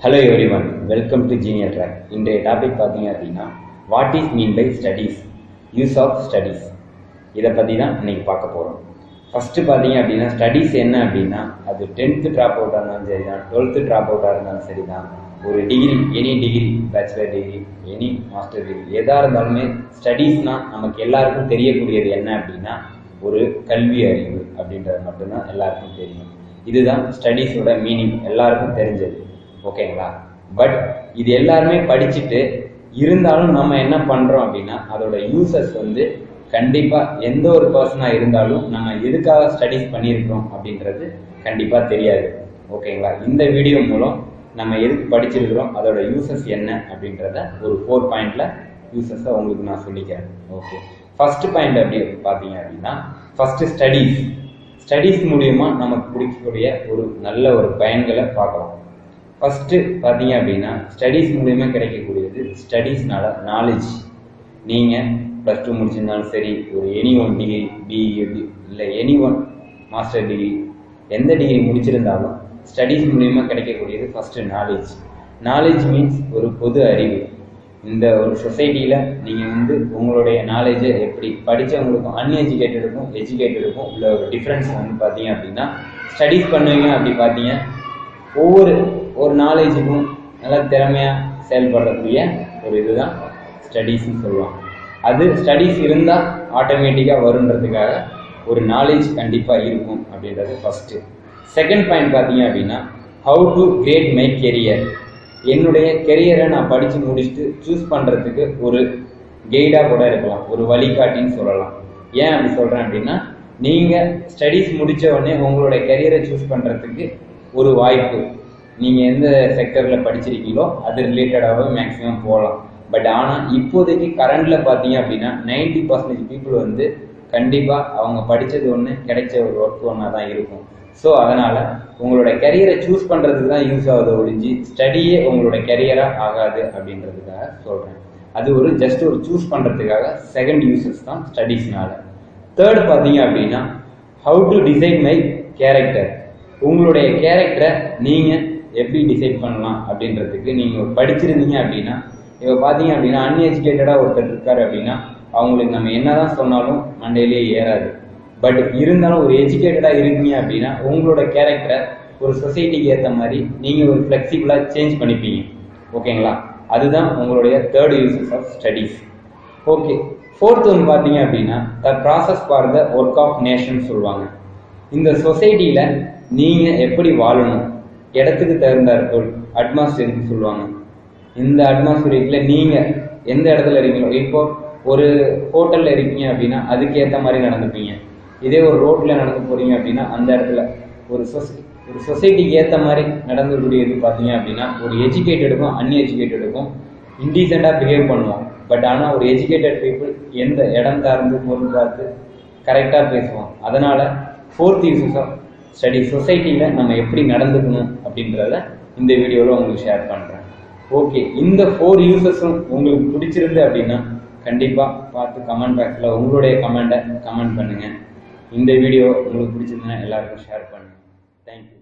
hello everyone welcome to junior track இன்றைய topic பார்த்தீங்க அப்படின்னா what is mean by studies use of studies இதை பற்றி தான் இன்னைக்கு பார்க்க போகிறோம் ஃபஸ்ட்டு பார்த்தீங்க அப்படின்னா ஸ்டடீஸ் என்ன அப்படின்னா அது டென்த்து ட்ராப் அவுட்டாக இருந்தாலும் சரி தான் டுவெல்த்து ட்ராப் அவுட்டாக இருந்தாலும் சரி தான் ஒரு degree any degree bachelor degree any master degree எதாக இருந்தாலுமே ஸ்டடீஸ்னால் நமக்கு எல்லாருக்கும் தெரியக்கூடியது என்ன அப்படின்னா ஒரு கல்வி அறிவு அப்படின்றது மட்டும்தான் எல்லாருக்கும் தெரியும் இதுதான் ஸ்டடீஸோட மீனிங் எல்லாருக்கும் தெரிஞ்சது ஓகேங்களா பட் இது எல்லாருமே படிச்சுட்டு இருந்தாலும் நம்ம என்ன பண்ணுறோம் அப்படின்னா அதோட யூசஸ் வந்து கண்டிப்பாக எந்த ஒரு பர்சனாக இருந்தாலும் நம்ம எதுக்காக ஸ்டடீஸ் பண்ணியிருக்கிறோம் அப்படின்றது கண்டிப்பாக தெரியாது ஓகேங்களா இந்த வீடியோ மூலம் நம்ம எதுக்கு படிச்சிருக்கிறோம் அதோட யூசஸ் என்ன அப்படின்றத ஒரு ஃபோர் பாயிண்ட்ல யூசஸை உங்களுக்கு நான் சொல்லிக்கிறேன் ஓகே ஃபர்ஸ்ட் பாயிண்ட் அப்படி பார்த்தீங்க அப்படின்னா ஃபர்ஸ்ட் ஸ்டடீஸ் ஸ்டடீஸ் மூலியமா நமக்கு பிடிக்கக்கூடிய ஒரு நல்ல ஒரு பயன்களை பார்க்கலாம் ஃபர்ஸ்ட் பார்த்தீங்க அப்படின்னா ஸ்டடீஸ் மூலியமா கிடைக்கக்கூடியது ஸ்டடீஸ்னால நாலேஜ் நீங்கள் ப்ளஸ் டூ முடிச்சிருந்தாலும் சரி ஒரு எனி ஒன் டிகிரி பிஇ இல்லை எனி ஒன் மாஸ்டர் டிகிரி எந்த டிகிரி முடிச்சிருந்தாலும் ஸ்டடீஸ் மூலியமா கிடைக்கக்கூடியது ஃபர்ஸ்ட் நாலேஜ் நாலேஜ் மீன்ஸ் ஒரு பொது அறிவு இந்த ஒரு சொசைட்டியில் நீங்கள் வந்து உங்களுடைய நாலேஜை எப்படி படித்தவங்களுக்கும் அன்எஜுகேட்டடுக்கும் எஜுகேட்டடுக்கும் உள்ள ஒரு டிஃப்ரென்ஸ் வந்து பார்த்தீங்க அப்படின்னா ஸ்டடீஸ் பண்ணுவீங்க அப்படி பார்த்தீங்க ஒவ்வொரு ஒரு நாலேஜுக்கும் நல்லா திறமையாக செயல்படக்கூடிய ஒரு இதுதான் ஸ்டடீஸ்னு சொல்லுவாங்க அது ஸ்டடீஸ் இருந்தால் ஆட்டோமேட்டிக்காக வருன்றதுக்காக ஒரு நாலேஜ் கண்டிப்பாக இருக்கும் அப்படின்றது ஃபஸ்ட்டு செகண்ட் பாயிண்ட் பார்த்தீங்க அப்படின்னா how to great my career என்னுடைய கெரியரை நான் படித்து முடிச்சுட்டு சூஸ் பண்ணுறதுக்கு ஒரு கைடாக கூட இருக்கலாம் ஒரு வழிகாட்டின்னு சொல்லலாம் ஏன் அப்படி சொல்கிறேன் அப்படின்னா நீங்கள் ஸ்டடீஸ் முடித்த உடனே உங்களுடைய கெரியரை சூஸ் பண்ணுறதுக்கு ஒரு வாய்ப்பு நீங்கள் எந்த செக்டரில் படிச்சிருக்கீங்களோ அது ரிலேட்டடாகவே மேக்ஸிமம் போகலாம் பட் ஆனால் இப்போதைக்கு கரண்டில் பார்த்தீங்க அப்படின்னா நைன்டி பர்சன்டேஜ் பீப்புள் வந்து கண்டிப்பாக அவங்க படித்தது ஒன்று கிடைச்ச ஒரு ஒர்க் ஒன்றா தான் இருக்கும் ஸோ அதனால் உங்களோட கெரியரை சூஸ் பண்ணுறதுக்கு தான் யூஸ் ஆகுது ஒழிஞ்சு ஸ்டடியே உங்களோட கெரியராக ஆகாது அப்படின்றதுக்காக சொல்கிறேன் அது ஒரு ஜஸ்ட் ஒரு சூஸ் பண்ணுறதுக்காக செகண்ட் யூசஸ் தான் ஸ்டடீஸ்னால தேர்ட் பார்த்தீங்க அப்படின்னா how to decide my character உங்களுடைய கேரக்டரை நீங்கள் எப்படி டிசைட் பண்ணலாம் அப்படின்றதுக்கு நீங்கள் படிச்சிருந்தீங்க அப்படின்னா இப்போ பார்த்தீங்க அப்படின்னா அன்எஜுகேட்டடாக ஒருத்தர் இருக்காரு அப்படின்னா அவங்களுக்கு நம்ம என்னதான் சொன்னாலும் மண்டையிலேயே ஏறாது பட் இருந்தாலும் ஒரு எஜுகேட்டடாக இருக்கீங்க அப்படின்னா உங்களோட கேரக்டரை ஒரு சொசைட்டிக்கு ஏற்ற மாதிரி நீங்கள் ஒரு ஃப்ளெக்சிபிளாக சேஞ்ச் பண்ணிப்பீங்க ஓகேங்களா அதுதான் உங்களுடைய third uses of studies okay fourth ஒன்று பார்த்தீங்க அப்படின்னா the process for the work of nation சொல்லுவாங்க இந்த சொசைட்டியில் நீங்கள் எப்படி வாழணும் இடத்துக்கு தகுந்தாற்போல் அட்மாஸ்பியருக்கு சொல்லுவாங்க இந்த அட்மாஸ்பியரிக்கில் நீங்கள் எந்த இடத்துல இருக்கீங்களோ இப்போ ஒரு ஹோட்டலில் இருக்கீங்க அப்படின்னா அதுக்கு ஏற்ற மாதிரி நடந்துப்பீங்க இதே ஒரு ரோட்டில் நடந்து போகிறீங்க அப்படின்னா அந்த இடத்துல ஒரு சொசை ஒரு சொசைட்டிக்கு ஏற்ற மாதிரி நடந்துக்கூடியது பார்த்தீங்க அப்படின்னா ஒரு எஜுகேட்டடுக்கும் அன்எஜுகேட்டடுக்கும் இன்டீசெண்டாக பிஹேவ் பண்ணுவோம் பட் ஆனால் ஒரு எஜுகேட்டட் பீப்புள் எந்த இடம் சார்ந்து பொருள் பார்த்து கரெக்டாக பேசுவோம் அதனால் ஃபோர்த் யூசஸ் ஆஃப் ஸ்டடி சொசைட்டியில் நம்ம எப்படி நடந்துக்கணும் அப்படின்றத இந்த வீடியோவில் உங்களுக்கு ஷேர் பண்ணுறேன் ஓகே இந்த ஃபோர் யூசஸும் உங்களுக்கு பிடிச்சிருந்து அப்படின்னா கண்டிப்பாக பார்த்து கமெண்ட் பாக்ஸில் உங்களுடைய கமெண்ட்டை கமெண்ட் பண்ணுங்கள் இந்த வீடியோ உங்களுக்கு பிடிச்சிருந்தா எல்லாருக்கும் ஷேர் பண்ணுங்கள் தேங்க்யூ